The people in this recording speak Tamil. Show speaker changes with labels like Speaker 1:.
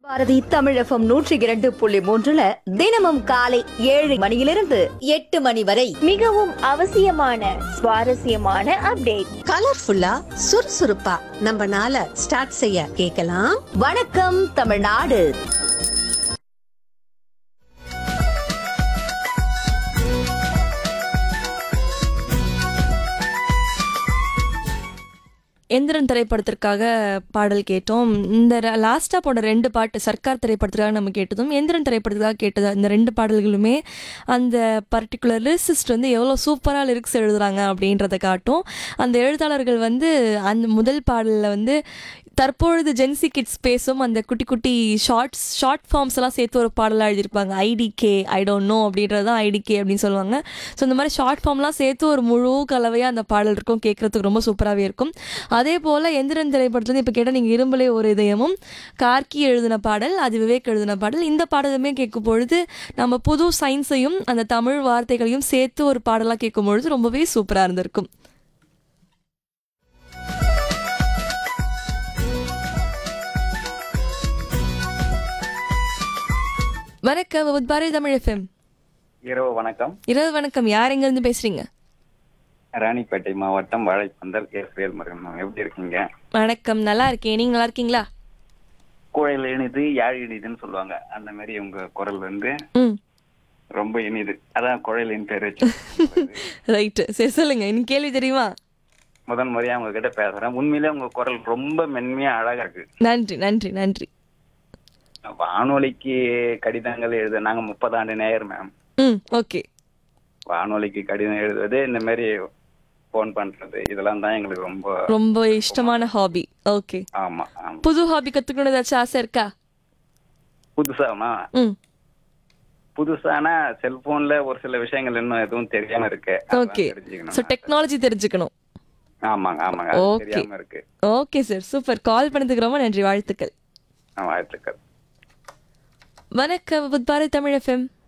Speaker 1: பாரதி தமிழகம் நூற்றி இரண்டு புள்ளி மூன்றுல தினமும் காலை ஏழு மணியிலிருந்து எட்டு மணி வரை
Speaker 2: மிகவும் அவசியமான சுவாரஸ்யமான அப்டேட்
Speaker 3: கலர்ஃபுல்லா சுறுசுறுப்பா நம்ம நாளை ஸ்டார்ட் செய்ய கேக்கலாம்
Speaker 1: வணக்கம் தமிழ்நாடு
Speaker 4: எந்திரன் திரைப்படத்திற்காக பாடல் கேட்டோம் இந்த லாஸ்ட்டாக போன ரெண்டு பாட்டு சர்க்கார் திரைப்படத்துக்காக நம்ம கேட்டதும் எந்திரன் திரைப்படத்துக்காக கேட்டது இந்த ரெண்டு பாடல்களுமே அந்த பர்டிகுலர் லிரிசிஸ்ட் வந்து எவ்வளோ சூப்பராக லிரிக்ஸ் எழுதுறாங்க அப்படின்றத காட்டும் அந்த எழுத்தாளர்கள் வந்து அந்த முதல் பாடலில் வந்து தற்பொழுது ஜென்சி கிட்ஸ் பேசும் அந்த குட்டி குட்டி ஷார்ட்ஸ் ஷார்ட் ஃபார்ம்ஸ் எல்லாம் சேர்த்து ஒரு பாடலாக எழுதியிருப்பாங்க ஐடிகே ஐ டோன்ட் நோ அப்படின்றது தான் ஐடிகே அப்படின்னு சொல்லுவாங்க ஸோ இந்த மாதிரி ஷார்ட் ஃபார்ம்லாம் சேர்த்து ஒரு முழு கலவையாக அந்த பாடல் இருக்கும் கேட்குறதுக்கு ரொம்ப சூப்பராகவே இருக்கும் அதே போல் எந்திரன் திரைப்படத்துலேருந்து இப்போ கேட்டால் நீங்கள் இரும்பலே ஒரு இதயமும் கார்கி எழுதின பாடல் அது விவேக் எழுதின பாடல் இந்த பாடலுமே கேட்கும் பொழுது நம்ம புது சயின்ஸையும் அந்த தமிழ் வார்த்தைகளையும் சேர்த்து ஒரு பாடலாக கேட்கும் பொழுது ரொம்பவே சூப்பராக இருந்திருக்கும் வணக்கம் வித் பாரதி தமிழ் எஃப்எம்
Speaker 5: இரவு வணக்கம்
Speaker 4: இரவு வணக்கம் யார் எங்கேருந்து பேசுகிறீங்க
Speaker 5: ராணிப்பேட்டை மாவட்டம் வாழைப்பந்தல் எஸ் வேல்முருகன் எப்படி இருக்கீங்க
Speaker 4: வணக்கம் நல்லா இருக்கேன் நீங்கள் நல்லா இருக்கீங்களா
Speaker 5: குழல் இனிது யாழ் இனிதுன்னு சொல்லுவாங்க அந்த மாதிரி உங்க குரல் வந்து
Speaker 4: ம்
Speaker 5: ரொம்ப இனிது அதான் குழலின் பேர் வச்சு
Speaker 4: ரைட்டு சரி சொல்லுங்க இன்னும் கேள்வி தெரியுமா
Speaker 5: முதன் முறையா உங்ககிட்ட பேசுறேன் உண்மையிலே உங்க குரல் ரொம்ப மென்மையா அழகா இருக்கு
Speaker 4: நன்றி நன்றி நன்றி
Speaker 5: வானொலிக்கு கடிதங்கள் எழுத நாங்க முப்பது ஆண்டு நேயர் மேம்
Speaker 4: ம் ஓகே
Speaker 5: வானொலிக்கு கடிதம் எழுதுவது இந்த மாதிரி போன் பண்றது இதெல்லாம் தான் எங்களுக்கு ரொம்ப
Speaker 4: ரொம்ப இஷ்டமான ஹாபி ஓகே
Speaker 5: ஆமா ஆமா
Speaker 4: புது ஹாபி கற்றுக்கணும் ஏதாச்சும் ஆசை இருக்கா
Speaker 5: புதுசாமா
Speaker 4: ம்
Speaker 5: புதுசானா செல்போன்ல ஒரு சில விஷயங்கள் இன்னும் எதுவும் தெரியாம இருக்கு அதெல்லாம்
Speaker 4: ஓகே
Speaker 5: தெரிஞ்சுக்கணும்.
Speaker 4: ஸோ டெக்னாலஜி தெரிஞ்சுக்கணும்
Speaker 5: ஆமாங்க ஆமாங்க அது
Speaker 4: Okay.
Speaker 5: தெரியாம இருக்கு
Speaker 4: ஓகே சார் சூப்பர் கால் பண்ணதுக்கு ரொம்ப நன்றி வாழ்த்துக்கள்
Speaker 5: ஆ, வாழ்த்துக்கள்
Speaker 4: வணக்கம் வித் பாரதி தமிழ் எஃப்எம்